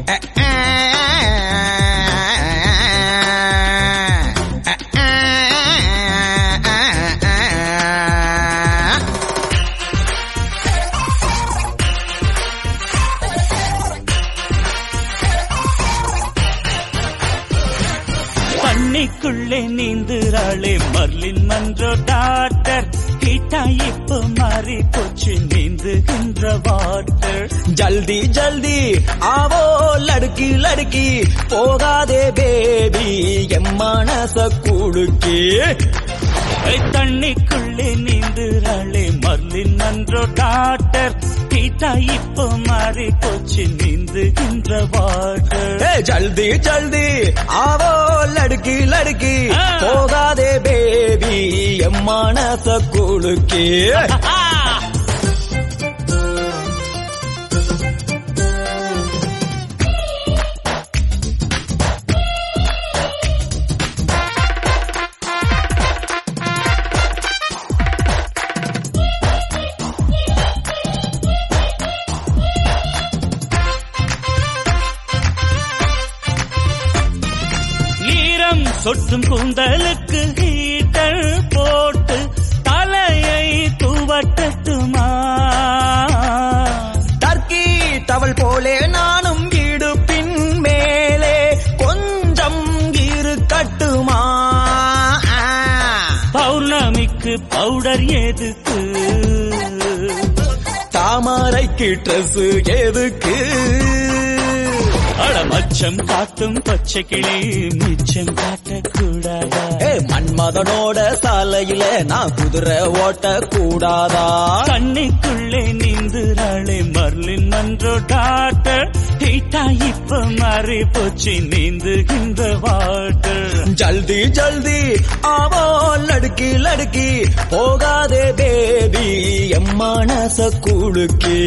தண்ணிக்குள்ளே நீந்துறாளே Marilyn Monroe doctor ஹீட்டா இப்ப மாறி போச்சு நீந்துகின்ற வாட்டர் ஜல்தி ஜல்தி ஆவோ லடுக்கி லடுக்கி போகாதே பேபி என் மனச குடுக்கி தண்ணிக்குள்ளே நீந்துறாளே மர்லின் மன்றோ டாக்டர் ஹீட்டா இப்ப மாறி போச்சு நீந்துகின்ற வாட்டர் ஏ ஜல்தி ஜல்தி ஆவோ லடுக்கி லடுக்கி ஆ. போகாதே பேபி என் மனச குடுக்கி ஈரம் சொட்டும் கூந்தலுக்கு ஹீட்டர் போட்டு தலையை துவட்டட்டுமா டர்க்கி டவல் போலே நானும் இடுப்பின் மேலே கொஞ்சம் இருக்கட்டுமா பௌர்ணமிக்கு பவுடர் எதுக்கு தாமரைக்கு ட்ரெஸ் எதுக்கு அட மச்சம் காட்டும் பச்சை கிளி மிச்சம் காட்டக்கூடாதா ஏ மன்மதனோட சாலையில நான் குதிரை ஓட்ட கூடாதா தண்ணிக்குள்ளே நீந்துறாளே மர்லின் மன்றோ டாக்டர் ஹீட்டா இப்ப மாறி போச்சு நீந்துகின்ற வாட்டர் ஜல்தி ஜல்தி ஆவோ லடுக்கி லடுக்கி போகாதே பேபி என் மனச குடுக்கி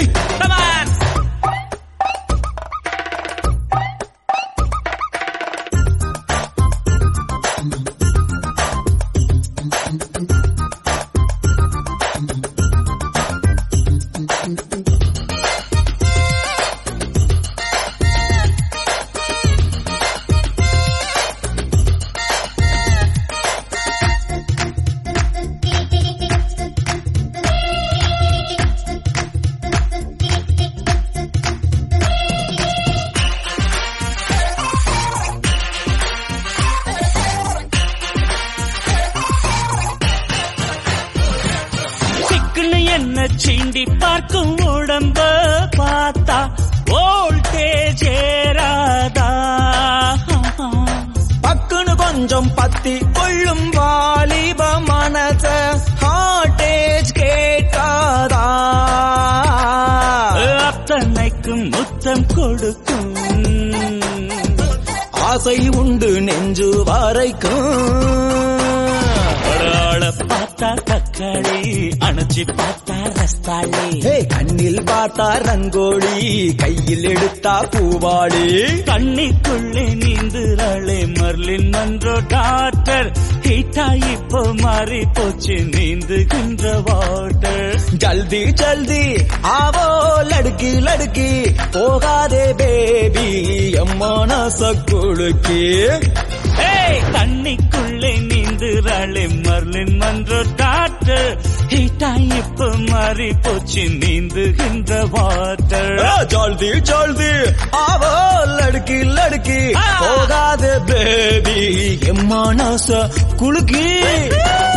சிக்குன்னு என்ன சீண்டி பார்க்கும் உடம்ப பார்த்தா வோல்டேஜ் ஏறாதா பக்குன்னு கொஞ்சம் பத்தி கொள்ளும் வாலிப மனச ஹார்டேஜ் கேட்காதா அத்தனைக்கும் முத்தம் கொடுக்கும் ஆசை உண்டு நெஞ்சு வரைக்கும் ஆள பார்த்தா தக்காளி அணைச்சி பார்த்தா ரஸ்தாளி ஹே, கண்ணில் பார்த்தா ரங்கோலி கையில் எடுத்தா பூவாளி தண்ணிக்குள்ளே நீந்துறாளே மர்லின் மன்றோ டாக்டர் ஹீட்டா இப்போ மாறி போச்சு நீந்துகின்ற வாட்டர் ஜல்தி ஜல்தி ஆவோ லடுக்கி லடுக்கி போகாதே பேபி என் மனச குளுக்கி ஏய் தண்ணிக்குள்ளே நீந்துறாளே மர்லின் மன்றோ டாக்டர் ஹீட்டா இப்போ மாறி போச்சு நீந்துகின்ற வாட்டர் ஆ, ஜல்தி ஜல்தி ஆவோ லடுக்கி லடுக்கி ஆ. போகாதே பேபி என் மனச குளுக்கி